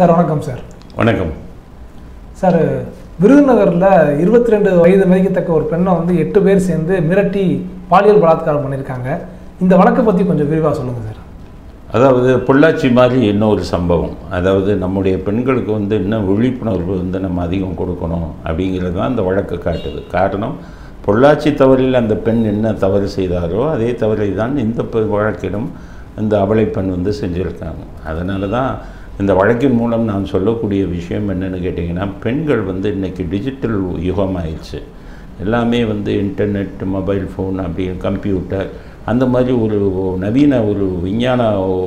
sir வணக்கம் sir வணக்கம் sir விருதுநகரில் இருபத்தி ரெண்டு வயது மதிக்கத்தக்க ஒரு பெண்ணை வந்து எட்டு பேர் சேர்ந்து மிரட்டி பாலியல் பலாத்காரம் பண்ணியிருக்காங்க இந்த வழக்கை பற்றி கொஞ்சம் விரிவாக சொல்லுங்கள் சார் அதாவது பொள்ளாச்சி மாதிரி இன்னொரு சம்பவம் அதாவது நம்முடைய பெண்களுக்கு வந்து இன்னும் விழிப்புணர்வு வந்து நம்ம அதிகம் கொடுக்கணும் அப்படிங்கிறது தான் அந்த வழக்கு காட்டுது காரணம் பொள்ளாச்சி தவறில் அந்த பெண் என்ன தவறு செய்தாரோ அதே தவறை தான் இந்த பெ- வழக்கிலும் இந்த அபலை பெண் வந்து செஞ்சுருக்காங்க அதனால தான் இந்த வழக்கின் மூலம் நான் சொல்லக்கூடிய விஷயம் என்னன்னு கேட்டிங்கன்னா பெண்கள் வந்து இன்றைக்கி டிஜிட்டல் யுகம் ஆயிடுச்சு எல்லாமே வந்து இன்டர்நெட் மொபைல் ஃபோன் அப்படி கம்ப்யூட்டர் அந்த மாதிரி ஒரு நவீன ஒரு விஞ்ஞான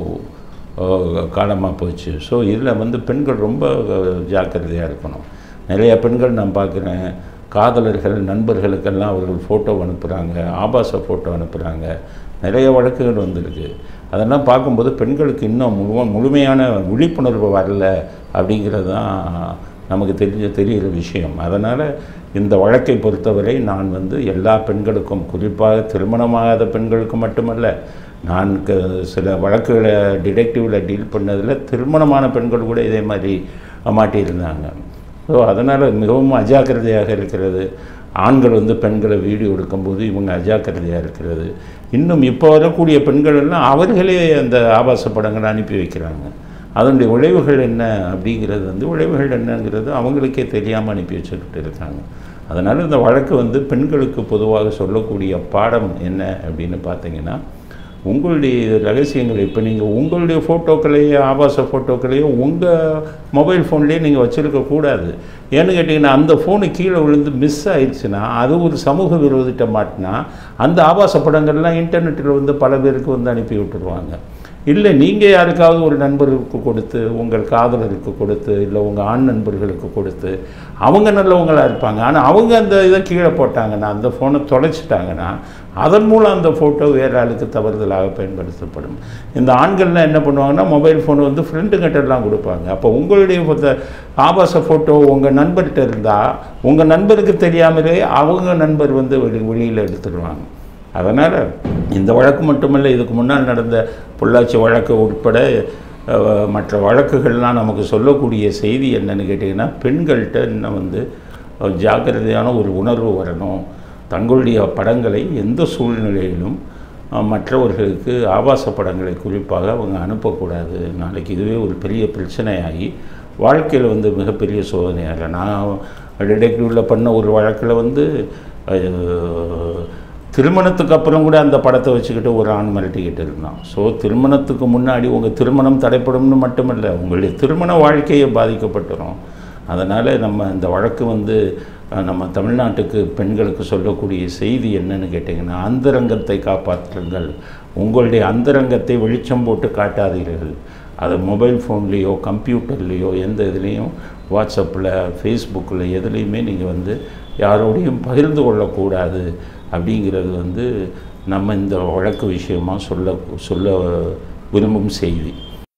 காலமாக போச்சு ஸோ இதில் வந்து பெண்கள் ரொம்ப ஜாக்கிரதையாக இருக்கணும் நிறைய பெண்கள் நான் பார்க்குறேன் காதலர்கள் நண்பர்களுக்கெல்லாம் அவர்கள் ஃபோட்டோ அனுப்புகிறாங்க ஆபாச ஃபோட்டோ அனுப்புகிறாங்க நிறைய வழக்குகள் வந்திருக்கு அதெல்லாம் பார்க்கும்போது பெண்களுக்கு இன்னும் முழு முழுமையான விழிப்புணர்வு வரல அப்படிங்கிறது தான் நமக்கு தெரிஞ்ச தெரிகிற விஷயம் அதனால் இந்த வழக்கை பொறுத்தவரை நான் வந்து எல்லா பெண்களுக்கும் குறிப்பாக திருமணமாகாத பெண்களுக்கு மட்டுமல்ல நான் க- சில வழக்குகளை டிடெக்டிவில் டீல் பண்ணதில் திருமணமான பெண்கள் கூட இதே மாதிரி மாட்டியிருந்தாங்க ஸோ அதனால் மிகவும் அஜாக்கிரதையாக இருக்கிறது ஆண்கள் வந்து பெண்களை வீடியோ எடுக்கும்போது இவங்க அஜாக்கிரதையாக இருக்கிறது இன்னும் இப்போ வரக்கூடிய பெண்கள் எல்லாம் அவர்களே அந்த ஆபாச படங்களை அனுப்பி வைக்கிறாங்க அதனுடைய விளைவுகள் என்ன அப்படிங்கிறது வந்து விளைவுகள் என்னங்கிறது அவங்களுக்கே தெரியாமல் அனுப்பி வச்சுக்கிட்டு இருக்காங்க அதனால் இந்த வழக்கு வந்து பெண்களுக்கு பொதுவாக சொல்லக்கூடிய பாடம் என்ன அப்படின்னு பார்த்தீங்கன்னா உங்களுடைய ரகசியங்கள் இப்போ நீங்கள் உங்களுடைய ஃபோட்டோக்களையோ ஆபாச ஃபோட்டோக்களையோ உங்கள் மொபைல் ஃபோன்லேயே நீங்கள் வச்சுருக்க கூடாது ஏன்னு கேட்டிங்கன்னா அந்த ஃபோனு கீழே விழுந்து மிஸ் ஆயிடுச்சுன்னா அது ஒரு சமூக விரோதிட்ட மாட்டினா அந்த ஆபாச படங்கள்லாம் இன்டர்நெட்டில் வந்து பல பேருக்கு வந்து அனுப்பி விட்டுருவாங்க இல்லை நீங்கள் யாருக்காவது ஒரு நண்பருக்கு கொடுத்து உங்கள் காதலருக்கு கொடுத்து இல்லை உங்கள் ஆண் நண்பர்களுக்கு கொடுத்து அவங்க நல்லவங்களாக இருப்பாங்க ஆனால் அவங்க அந்த இதை கீழே போட்டாங்கன்னா அந்த ஃபோனை தொலைச்சிட்டாங்கன்னா அதன் மூலம் அந்த ஃபோட்டோ வேறு ஆளுக்கு தவறுதலாக பயன்படுத்தப்படும் இந்த ஆண்கள்லாம் என்ன பண்ணுவாங்கன்னா மொபைல் ஃபோன் வந்து ஃப்ரெண்டுங்கிட்டலாம் கொடுப்பாங்க அப்போ உங்களுடைய ஃபோத்த- ஆபாச ஃபோட்டோ உங்கள் நண்பர்கிட்ட இருந்தால் உங்கள் நண்பருக்கு தெரியாமலே அவங்க நண்பர் வந்து வெளி வெளியில் எடுத்துடுவாங்க அதனால் இந்த வழக்கு மட்டுமல்ல இதுக்கு முன்னால் நடந்த பொள்ளாச்சி வழக்கு உட்பட அஹ், மற்ற வழக்குகள்லாம் நமக்கு சொல்லக்கூடிய செய்தி என்னன்னு கேட்டிங்கன்னா பெண்கள்கிட்ட இன்னும் வந்து அஹ், ஜாக்கிரதையான ஒரு உணர்வு வரணும் தங்களுடைய படங்களை எந்த சூழ்நிலையிலும் அஹ், மற்றவர்களுக்கு ஆபாச படங்களை குறிப்பாக அவங்க அனுப்பக்கூடாது நாளைக்கு இதுவே ஒரு பெரிய பிரச்சனையாகி வாழ்க்கையில் வந்து மிகப்பெரிய சோதனையாக நான் டிடெக்டிவில் பண்ண ஒரு வழக்கில் வந்து அஹ், திருமணத்துக்கு அப்புறம் கூட அந்த படத்தை வச்சுக்கிட்டு ஒரு ஆண் மிரட்டிக்கிட்டு இருந்தான் ஸோ திருமணத்துக்கு முன்னாடி உங்கள் திருமணம் தடைப்படும்னு மட்டுமல்ல உங்களுடைய திருமண வாழ்க்கையை பாதிக்கப்பட்டுரும் அதனால் நம்ம இந்த வழக்கு வந்து அஹ், நம்ம தமிழ்நாட்டுக்கு பெண்களுக்கு சொல்லக்கூடிய செய்தி என்னன்னு கேட்டிங்கன்னா அந்தரங்கத்தை காப்பாற்றுங்கள் உங்களுடைய அந்தரங்கத்தை வெளிச்சம் போட்டு காட்டாதீர்கள் அது மொபைல் ஃபோன்லேயோ கம்ப்யூட்டர்லேயோ எந்த இதுலேயும் வாட்ஸ்அப்பில் ஃபேஸ்புக்கில் எதுலேயுமே நீங்கள் வந்து யாரோடையும் பகிர்ந்து கொள்ளக்கூடாது அப்படிங்கிறது வந்து நம்ம இந்த வழக்கு விஷயமா சொல்ல சொல்ல விரும்பும் செய்தி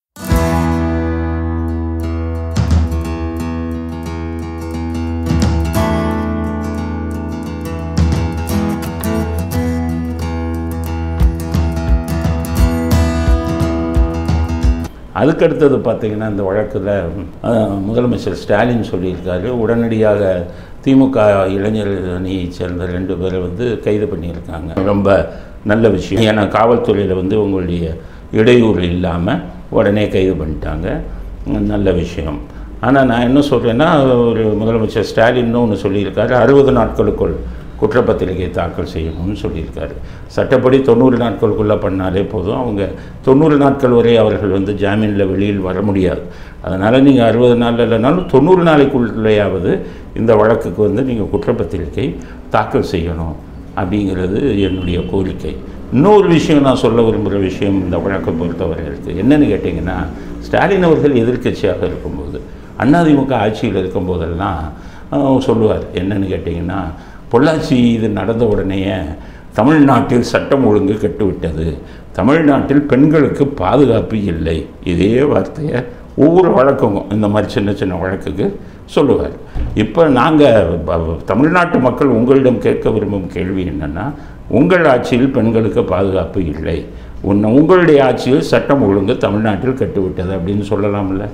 அதுக்கடுத்தது பார்த்தீங்கன்னா இந்த வழக்கில் அஹ், முதலமைச்சர் ஸ்டாலின் சொல்லியிருக்காரு உடனடியாக திமுக இளைஞர் அணியைச் சேர்ந்த ரெண்டு பேரை வந்து கைது பண்ணியிருக்காங்க ரொம்ப நல்ல விஷயம் ஏன்னா காவல்துறையில் வந்து உங்களுடைய இடையூறு இல்லாமல் உடனே கைது பண்ணிட்டாங்க உம், நல்ல விஷயம் ஆனால் நான் என்ன சொல்கிறேன்னா ஒரு முதலமைச்சர் ஸ்டாலின் ஒன்று சொல்லியிருக்காரு அறுபது நாட்களுக்குள் குற்றப்பத்திரிகை தாக்கல் செய்யணும்னு சொல்லியிருக்காரு சட்டப்படி தொண்ணூறு நாட்களுக்குள்ளே பண்ணாலே போதும் அவங்க தொண்ணூறு நாட்கள் வரை அவர்கள் வந்து ஜாமீனில் வெளியில் வர முடியாது அதனால் நீங்கள் அறுபது நாள் இல்லைனாலும் தொண்ணூறு நாளைக்குள்ளேயாவது இந்த வழக்குக்கு வந்து நீங்கள் குற்றப்பத்திரிகை தாக்கல் செய்யணும் அப்படிங்கிறது என்னுடைய கோரிக்கை இன்னொரு விஷயம் நான் சொல்ல விரும்புகிற விஷயம் இந்த வழக்கை பொறுத்தவரை இருக்குது என்னன்னு கேட்டிங்கன்னா ஸ்டாலின் அவர்கள் எதிர்க்கட்சியாக இருக்கும்போது அதிமுக ஆட்சியில் இருக்கும்போதெல்லாம் அஹ், சொல்லுவார் என்னன்னு கேட்டிங்கன்னா பொள்ளாச்சி இது நடந்த உடனேயே தமிழ்நாட்டில் சட்டம் ஒழுங்கு கெட்டுவிட்டது தமிழ்நாட்டில் பெண்களுக்கு பாதுகாப்பு இல்லை இதே வார்த்தையை ஒவ்வொரு வழக்கும் இந்த மாதிரி சின்ன சின்ன வழக்குக்கு சொல்லுவார் இப்போ நாங்கள் தமிழ்நாட்டு மக்கள் உங்களிடம் கேட்க விரும்பும் கேள்வி என்னென்னா உங்கள் ஆட்சியில் பெண்களுக்கு பாதுகாப்பு இல்லை உன்னை உங்களுடைய ஆட்சியில் சட்டம் ஒழுங்கு தமிழ்நாட்டில் கட்டுவிட்டது அப்படின்னு சொல்லலாம்ல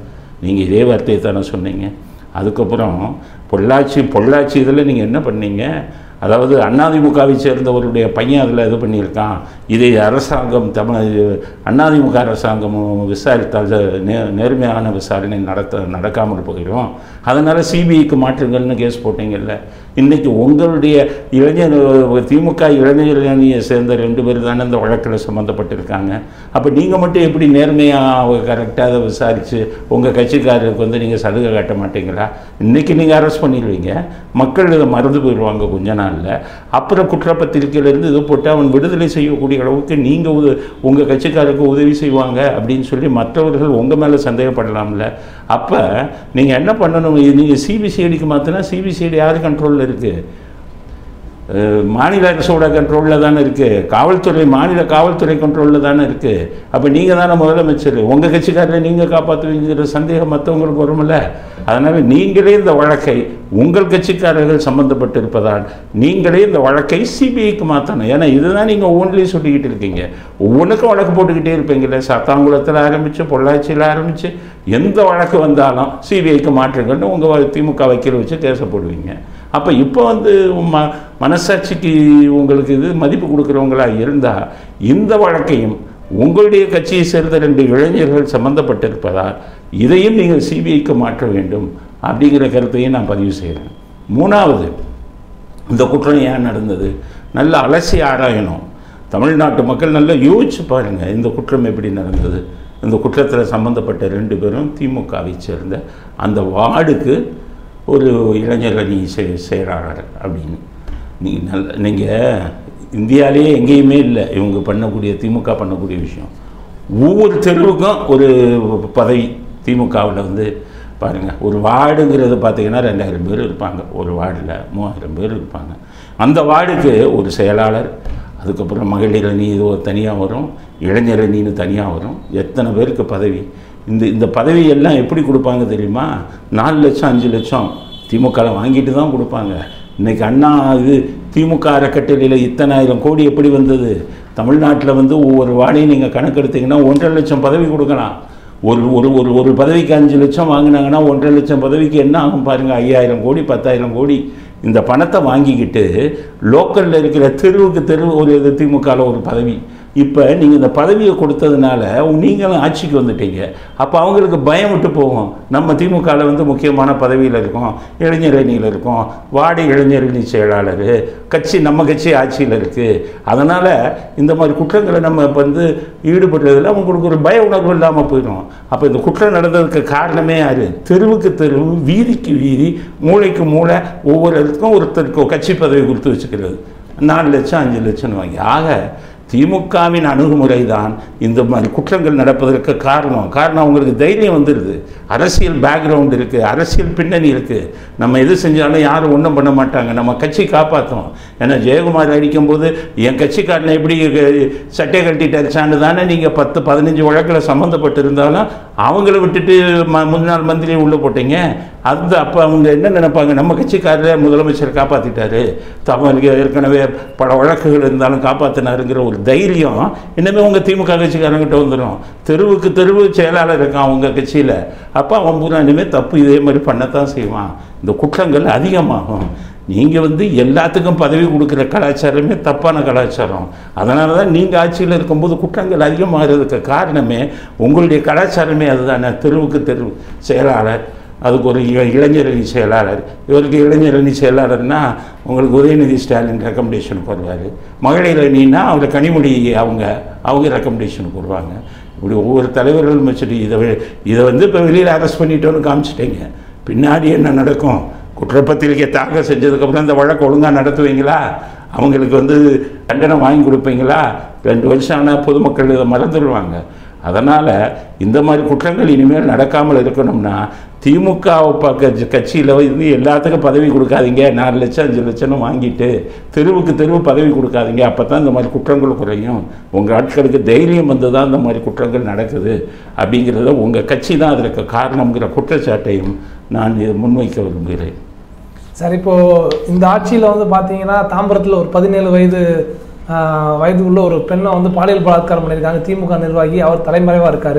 நீங்கள் இதே வார்த்தையை தானே சொன்னீங்க அதுக்கப்புறம் பொள்ளாச்சி பொள்ளாச்சி இதில் நீங்கள் என்ன பண்ணீங்க அதாவது அதிமுகவை சேர்ந்தவருடைய பையன் அதில் இது பண்ணியிருக்கான் இதை அரசாங்கம் தமிழ் அதிமுக அரசாங்கம் விசாரித்தால் நே நேர்மையான விசாரணை நடத்த நடக்காமல் போயிடும் அதனால் சிபிஐக்கு மாற்றுங்கள்னு கேஸ் போட்டீங்கல்ல இன்றைக்கி உங்களுடைய இளைஞர் திமுக இளைஞர் அணியை சேர்ந்த ரெண்டு பேர் தானே இந்த வழக்கில் சம்மந்தப்பட்டிருக்காங்க அப்போ நீங்கள் மட்டும் எப்படி நேர்மையாக கரெக்டாக அதை விசாரித்து உங்கள் கட்சிக்காரருக்கு வந்து நீங்கள் சலுகை காட்ட மாட்டீங்களா இன்றைக்கி நீங்கள் அரெஸ்ட் பண்ணிடுவீங்க மக்கள் இதை மறந்து போயிடுவாங்க கொஞ்ச நாளில் அப்புறம் குற்றப்பத்திரிக்கையிலேருந்து இது போட்டு அவன் விடுதலை செய்யக்கூடிய அளவுக்கு நீங்கள் உத உங்கள் கட்சிக்காரருக்கு உதவி செய்வாங்க அப்படின்னு சொல்லி மற்றவர்கள் உங்கள் மேலே சந்தேகப்படலாம்ல அப்போ நீங்கள் என்ன பண்ணணும் நீங்கள் சிபிசிஐடிக்கு மாற்றினா சிபிசிஐடி யார் கண்ட்ரோலில் இருக்குது அஹ் மாநில அரசோட கண்ட்ரோலில் தானே இருக்குது காவல்துறை மாநில காவல்துறை கண்ட்ரோலில் தானே இருக்குது அப்போ நீங்கள் தானே முதலமைச்சர் உங்கள் கட்சிக்காரரை நீங்கள் காப்பாற்றுவீங்கிற சந்தேகம் மற்றவங்களுக்கு வரும்ல அதனால் நீங்களே இந்த வழக்கை உங்கள் கட்சிக்காரர்கள் சம்பந்தப்பட்டிருப்பதால் நீங்களே இந்த வழக்கை சிபிஐக்கு மாற்றணும் ஏன்னா இதுதான் நீங்கள் ஒவ்வொன்றிலையும் சொல்லிக்கிட்டு இருக்கீங்க ஒவ்வொன்றுக்கும் வழக்கு போட்டுக்கிட்டே இருப்பீங்கல்ல சாத்தாங்குளத்தில் ஆரம்பித்து பொள்ளாச்சியில் ஆரம்பித்து எந்த வழக்கு வந்தாலும் சிபிஐக்கு மாற்றுங்கன்னு உங்கள் திமுக வக்கீல் வச்சு கேச போடுவீங்க அப்போ இப்போ வந்து ம மனசாட்சிக்கு உங்களுக்கு இது மதிப்பு கொடுக்குறவங்களா இருந்தால் இந்த வழக்கையும் உங்களுடைய கட்சியை சேர்ந்த ரெண்டு இளைஞர்கள் சம்பந்தப்பட்டிருப்பதால் இதையும் நீங்கள் சிபிஐக்கு மாற்ற வேண்டும் அப்படிங்கிற கருத்தையும் நான் பதிவு செய்கிறேன் மூணாவது இந்த குற்றம் ஏன் நடந்தது நல்ல அலசி ஆராயணும் தமிழ்நாட்டு மக்கள் நல்லா யோசிச்சு பாருங்கள் இந்த குற்றம் எப்படி நடந்தது இந்த குற்றத்தில் சம்பந்தப்பட்ட ரெண்டு பேரும் திமுகவை சேர்ந்த அந்த வார்டுக்கு ஒரு இளைஞர் அணி செ- செயலாளர் அப்படின்னு நீங்கள் நல்ல நீங்கள் இந்தியாவிலேயே எங்கேயுமே இல்லை இவங்க பண்ணக்கூடிய திமுக பண்ணக்கூடிய விஷயம் ஒவ்வொரு தெருவுக்கும் ஒரு பதவி திமுகவில் வந்து பாருங்கள் ஒரு வார்டுங்கிறது பார்த்தீங்கன்னா ரெண்டாயிரம் பேர் இருப்பாங்க ஒரு வார்டில் மூவாயிரம் பேர் இருப்பாங்க அந்த வார்டுக்கு ஒரு செயலாளர் அதுக்கப்புறம் மகளிர் அணி இது தனியாக வரும் இளைஞர் அணின்னு தனியாக வரும் எத்தனை பேருக்கு பதவி இந்த இந்த பதவியெல்லாம் எப்படி கொடுப்பாங்க தெரியுமா நாலு லட்சம் அஞ்சு லட்சம் திமுகவில் வாங்கிட்டு தான் கொடுப்பாங்க இன்னைக்கு அண்ணா இது திமுக அறக்கட்டளையில் இத்தனை ஆயிரம் கோடி எப்படி வந்தது தமிழ்நாட்டில் வந்து ஒவ்வொரு வார்டையும் நீங்கள் கணக்கெடுத்தீங்கன்னா ஒன்றரை லட்சம் பதவி கொடுக்கலாம் ஒரு ஒரு ஒரு ஒரு பதவிக்கு அஞ்சு லட்சம் வாங்கினாங்கன்னா ஒன்றரை லட்சம் பதவிக்கு என்ன ஆகும் பாருங்கள் ஐயாயிரம் கோடி பத்தாயிரம் கோடி இந்த பணத்தை வாங்கிக்கிட்டு லோக்கலில் இருக்கிற தெருவுக்கு தெரு ஒரு இது திமுகவில் ஒரு பதவி இப்போ நீங்கள் இந்த பதவியை கொடுத்ததுனால நீங்களும் ஆட்சிக்கு வந்துட்டீங்க அப்போ அவங்களுக்கு பயம் விட்டு போகும் நம்ம திமுகவில் வந்து முக்கியமான பதவியில் இருக்கோம் இளைஞர் அணியில் இருக்கோம் வார்டு இளைஞர் அணி செயலாளர் கட்சி நம்ம கட்சி ஆட்சியில் இருக்குது அதனால் இந்த மாதிரி குற்றங்களை நம்ம இப்போ வந்து ஈடுபடுறதுல அவங்களுக்கு ஒரு பய உணர்வு இல்லாமல் போயிடும் அப்போ இந்த குற்றம் நடந்ததுக்கு காரணமே யார் தெருவுக்கு தெருவு வீதிக்கு வீதி மூளைக்கு மூளை ஒவ்வொரு இடத்துக்கும் ஒருத்தருக்கு கட்சி பதவி கொடுத்து வச்சுக்கிறது நாலு லட்சம் அஞ்சு லட்சம்னு வாங்கி ஆக திமுகவின் அணுகுமுறை தான் இந்த மாதிரி குற்றங்கள் நடப்பதற்கு காரணம் காரணம் அவங்களுக்கு தைரியம் வந்துடுது அரசியல் பேக்ரவுண்ட் இருக்குது அரசியல் பின்னணி இருக்குது நம்ம எது செஞ்சாலும் யாரும் ஒன்றும் பண்ண மாட்டாங்க நம்ம கட்சி காப்பாற்றும் ஏன்னா ஜெயக்குமார் அடிக்கும்போது என் கட்சிக்காரனை எப்படி அஹ், சட்டை கட்டிட்டு அடிச்சான்னு தானே நீங்கள் பத்து பதினஞ்சு வழக்கில் சம்மந்தப்பட்டு இருந்தாலும் அவங்கள விட்டுட்டு ம முன்னாள் மந்திரியை உள்ளே போட்டீங்க அந்த அப்போ அவங்க என்ன நினைப்பாங்க நம்ம கட்சிக்காரரை முதலமைச்சர் காப்பாற்றிட்டாரு தமிழுக்கு ஏற்கனவே பல வழக்குகள் இருந்தாலும் காப்பாற்றினாருங்கிற ஒரு தைரியம் இன்னுமே உங்கள் திமுக கட்சிக்காரங்கிட்ட வந்துடும் தெருவுக்கு தெருவு செயலாளர் இருக்கான் அவங்க கட்சியில் அப்போ அவன் பூரா இனிமேல் தப்பு இதே மாதிரி பண்ணத்தான் செய்வான் இந்த குற்றங்கள் அதிகமாகும் நீங்கள் வந்து எல்லாத்துக்கும் பதவி கொடுக்குற கலாச்சாரமே தப்பான கலாச்சாரம் அதனால தான் நீங்கள் ஆட்சியில் இருக்கும்போது குற்றங்கள் அதிகமாகிறதுக்கு காரணமே உங்களுடைய கலாச்சாரமே அதுதானே தெருவுக்கு தெரு செயலாளர் அதுக்கு ஒரு இள- இளைஞரணி செயலாளர் இவருக்கு இளைஞரணி செயலாளர்னா உங்களுக்கு உதயநிதி ஸ்டாலின் ரெக்கமெண்டேஷனுக்கு வருவார் மகளிர் அணின்னா அவர் கனிமொழி அவங்க அவங்க ரெக்கமெண்டேஷனுக்கு வருவாங்க இப்படி ஒவ்வொரு தலைவர்களும் வச்சுட்டு இதை வெ- இதை வந்து இப்போ வெளியில் அரெஸ்ட் பண்ணிட்டோன்னு காமிச்சிட்டீங்க பின்னாடி என்ன நடக்கும் குற்றப்பத்திரிக்கை தாக்கல் செஞ்சதுக்கப்புறம் இந்த வழக்கு ஒழுங்காக நடத்துவீங்களா அவங்களுக்கு வந்து தண்டனை வாங்கி கொடுப்பீங்களா ரெண்டு வருஷம் ஆனால் பொதுமக்கள் இதை மறந்துடுவாங்க அதனால் இந்த மாதிரி குற்றங்கள் இனிமேல் நடக்காமல் இருக்கணும்னா திமுக பக்க கட்சியில் வந்து எல்லாத்துக்கும் பதவி கொடுக்காதீங்க நாலு லட்சம் அஞ்சு லட்சம்னு வாங்கிட்டு தெருவுக்கு தெருவு பதவி கொடுக்காதீங்க அப்போ தான் இந்த மாதிரி குற்றங்கள் குறையும் உங்கள் ஆட்களுக்கு தைரியம் வந்து தான் இந்த மாதிரி குற்றங்கள் நடக்குது அப்படிங்கிறத உங்கள் கட்சி தான் அதற்கு காரணங்கிற குற்றச்சாட்டையும் நான் இதை முன்வைக்க விரும்புகிறேன் சார் இப்போ இந்த ஆட்சியில் வந்து பார்த்தீங்கன்னா தாம்பரத்தில் ஒரு பதினேழு வயது ஆஹ், வயது உள்ள ஒரு பெண்ணை வந்து பாலியல் பலாத்காரம் பண்ணியிருக்காங்க திமுக நிர்வாகி அவர் தலைமறைவாக இருக்கார்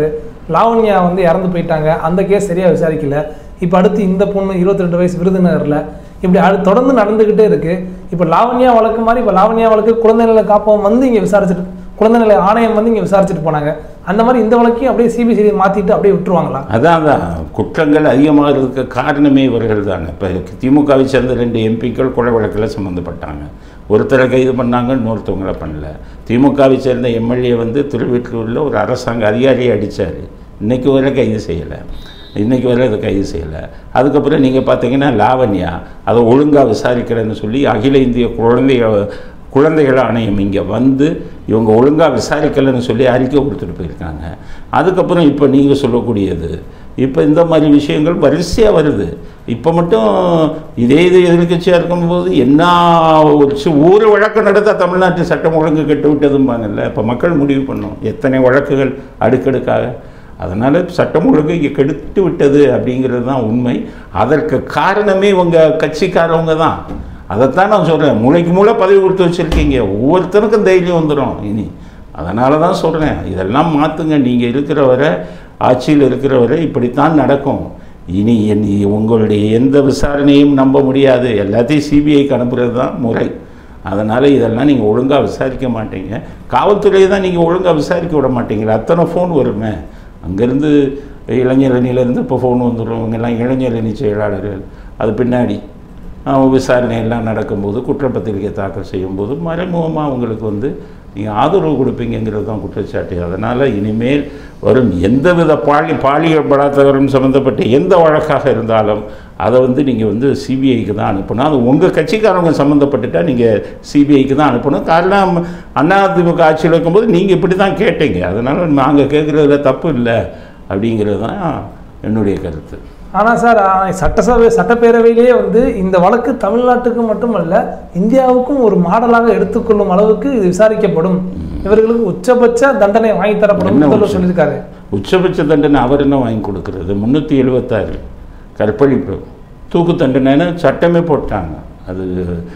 லாவண்யா வந்து இறந்து போயிட்டாங்க அந்த கேஸ் சரியாக விசாரிக்கல இப்போ அடுத்து இந்த பொண்ணு இருபத்தி ரெண்டு வயசு விருதுநகரில் இப்படி அது தொடர்ந்து நடந்துக்கிட்டே இருக்கு இப்போ லாவண்யா வழக்கு மாதிரி இப்போ லாவண்யா வழக்கு குழந்தை நல காப்பகம் வந்து இங்கே விசாரிச்சுட்டு குழந்தை நல ஆணையம் வந்து இங்கே விசாரிச்சுட்டு போனாங்க அந்த மாதிரி இந்த வழக்கையும் அப்படியே சிபிசிஐடி மாற்றிட்டு அப்படியே விட்டுருவாங்களா அதான் அதான் குற்றங்கள் அதிகமாகிறதுக்கு காரணமே இவர்கள் தாங்க இப்போ திமுகவை சேர்ந்த ரெண்டு எம்பிக்கள் கொலை வழக்கில் சம்மந்தப்பட்டாங்க ஒருத்தரை கைது பண்ணாங்க இன்னொருத்தவங்களை பண்ணல திமுகவை சேர்ந்த எம்எல்ஏ வந்து திருவீட்டூரில் ஒரு அரசாங்க அதிகாரியை அடித்தார் இன்னைக்கு வரை கைது செய்யலை இன்னைக்கு வரை அதை கைது செய்யலை அதுக்கப்புறம் நீங்கள் பார்த்தீங்கன்னா லாவண்யா அதை ஒழுங்காக விசாரிக்கிறேன்னு சொல்லி அகில இந்திய குழந்தைகள் குழந்தைகள் ஆணையம் இங்கே வந்து இவங்க ஒழுங்காக விசாரிக்கலைன்னு சொல்லி அறிக்கை கொடுத்துட்டு போயிருக்காங்க அதுக்கப்புறம் இப்போ நீங்கள் சொல்லக்கூடியது இப்போ இந்த மாதிரி விஷயங்கள் வரிசையாக வருது இப்போ மட்டும் இதே இது எதிர்கட்சியாக இருக்கும்போது என்ன ஒரு சி- ஒரு வழக்கு நடத்த தமிழ்நாட்டு சட்டம் ஒழுங்கு கெட்டு விட்டதும்பாங்கல்ல இப்போ மக்கள் முடிவு பண்ணோம் எத்தனை வழக்குகள் அடுக்கடுக்காக அதனால் சட்டம் ஒழுங்கு இங்கே கெடுத்து விட்டது அப்படிங்கிறது தான் உண்மை அதற்கு காரணமே உங்கள் கட்சிக்காரவங்க தான் அதைத்தான் நான் சொல்கிறேன் மூளைக்கு மூளை பதவி கொடுத்து வச்சுருக்கீங்க ஒவ்வொருத்தருக்கும் தைரியம் வந்துடும் இனி அதனால தான் சொல்கிறேன் இதெல்லாம் மாற்றுங்க நீங்கள் இருக்கிற வரை ஆட்சியில் இருக்கிற வரை இப்படித்தான் நடக்கும் இனி என் உங்களுடைய எந்த விசாரணையும் நம்ப முடியாது எல்லாத்தையும் சிபிஐக்கு அனுப்புறது தான் முறை அதனால் இதெல்லாம் நீங்கள் ஒழுங்காக விசாரிக்க மாட்டீங்க காவல்துறையை தான் நீங்கள் ஒழுங்காக விசாரிக்க விட மாட்டீங்களா அத்தனை ஃபோன் வருமே அங்கேருந்து இளைஞரணியிலேருந்து இப்போ ஃபோன் வந்துடும் இவங்கெல்லாம் இளைஞரணி செயலாளர்கள் அது பின்னாடி அஹ், விசாரணை எல்லாம் நடக்கும்போது குற்றப்பத்திரிகை தாக்கல் செய்யும்போது மறைமுகமாக அவங்களுக்கு வந்து நீங்கள் ஆதரவு கொடுப்பீங்கிறது தான் குற்றச்சாட்டு அதனால் இனிமேல் வரும் எந்தவித பாலி பாலியல் பலாத்காரம் சம்மந்தப்பட்ட எந்த வழக்காக இருந்தாலும் அதை வந்து நீங்கள் வந்து சிபிஐக்கு தான் அனுப்பணும் அது உங்கள் கட்சிக்காரங்க சம்மந்தப்பட்டுட்டா நீங்கள் சிபிஐக்கு தான் அனுப்பணும் காரணம் அதிமுக ஆட்சியில் இருக்கும்போது நீங்கள் இப்படி தான் கேட்டீங்க அதனால் நாங்கள் கேட்குறதுல தப்பு இல்லை அப்படிங்கிறது தான் என்னுடைய கருத்து ஆனால் சார் ஆ, சட்டசபை சட்டப்பேரவையிலேயே வந்து இந்த வழக்கு தமிழ்நாட்டுக்கு மட்டுமல்ல இந்தியாவுக்கும் ஒரு மாடலாக எடுத்துக்கொள்ளும் அளவுக்கு இது விசாரிக்கப்படும் இவர்களுக்கு உச்சபட்ச தண்டனை வாங்கி தரப்படும் என்ன முதல்வர் உச்ச- சொல்லியிருக்காரு உச்சபட்ச தண்டனை அவர் என்ன வாங்கி கொடுக்கறது முந்நூற்றி எழுபத்தாறு கற்பழிப்பு தூக்கு தண்டனைன்னு சட்டமே போட்டாங்க அது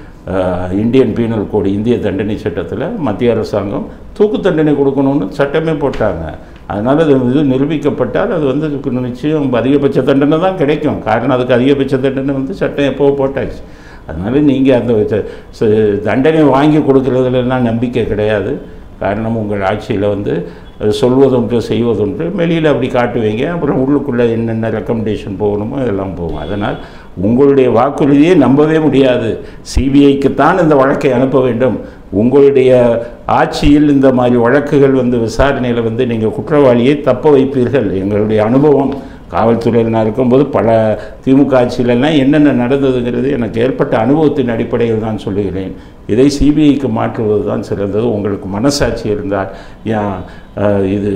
அஹ், இந்தியன் பீனல் கோடு இந்திய தண்டனை சட்டத்தில் மத்திய அரசாங்கம் தூக்கு தண்டனை கொடுக்கணும்னு சட்டமே போட்டாங்க அதனால் அது இது நிரூபிக்கப்பட்டால் அது வந்து அதுக்கு நிச்சயம் அதிகபட்ச தண்டனை தான் கிடைக்கும் காரணம் அதுக்கு அதிகபட்ச தண்டனை வந்து சட்டம் எப்போ போட்டாச்சு அதனால் நீங்கள் அந்த ச- ச- தண்டனை வாங்கி கொடுக்கறதுலலாம் நம்பிக்கை கிடையாது காரணம் உங்கள் ஆட்சியில் வந்து அஹ், சொல்வதொன்று செய்வதொன்று வெளியில் அப்படி காட்டுவீங்க அப்புறம் உள்ளுக்குள்ளே என்னென்ன ரெக்கமெண்டேஷன் போகணுமோ அதெல்லாம் போகும் அதனால் உங்களுடைய வாக்குறுதியை நம்பவே முடியாது சிபிஐக்குத்தான் இந்த வழக்கை அனுப்ப வேண்டும் உங்களுடைய ஆட்சியில் இந்த மாதிரி வழக்குகள் வந்து விசாரணையில் வந்து நீங்கள் குற்றவாளியை தப்ப வைப்பீர்கள் எங்களுடைய அனுபவம் காவல்துறையில் நான் இருக்கும்போது பல திமுக ஆட்சியிலெல்லாம் என்னென்ன நடந்ததுங்கிறது எனக்கு ஏற்பட்ட அனுபவத்தின் அடிப்படையில் தான் சொல்லுகிறேன் இதை சிபிஐக்கு மாற்றுவது தான் சிறந்தது உங்களுக்கு மனசாட்சி இருந்தால் ஏன் அஹ், இது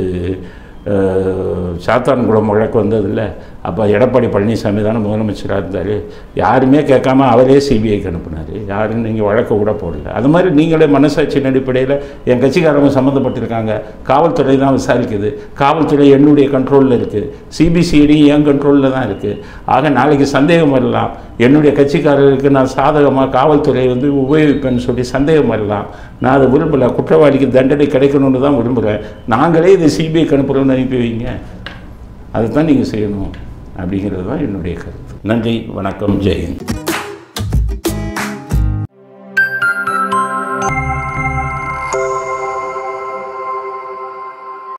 அஹ், சாத்தான்குளம் வழக்கு வந்ததில்ல அப்போ எடப்பாடி பழனிசாமி தானே முதலமைச்சராக இருந்தார் யாருமே கேட்காம அவரே சிபிஐக்கு அனுப்புனார் யாரும் நீங்கள் வழக்கு கூட போடல அது மாதிரி நீங்களே மனசாட்சியின் அடிப்படையில் என் கட்சிக்காரங்க சம்மந்தப்பட்டிருக்காங்க காவல்துறை தான் விசாரிக்குது காவல்துறை என்னுடைய கண்ட்ரோலில் இருக்குது சிபிசிஐடி என் கண்ட்ரோலில் தான் இருக்குது ஆக நாளைக்கு சந்தேகம் வரலாம் என்னுடைய கட்சிக்காரர்களுக்கு நான் சாதகமாக காவல்துறை வந்து உபயோகிப்பேன்னு சொல்லி சந்தேகம் வரலாம் நான் அதை விரும்பலை குற்றவாளிக்கு தண்டனை கிடைக்கணும்னு தான் விரும்புகிறேன் நாங்களே இதை சிபிஐக்கு அனுப்புகிறோம்னு அனுப்பி வைங்க அதை தான் நீங்கள் செய்யணும் அப்படிங்கிறது தான் என்னுடைய கருத்து நன்றி வணக்கம் ஜெயந்த்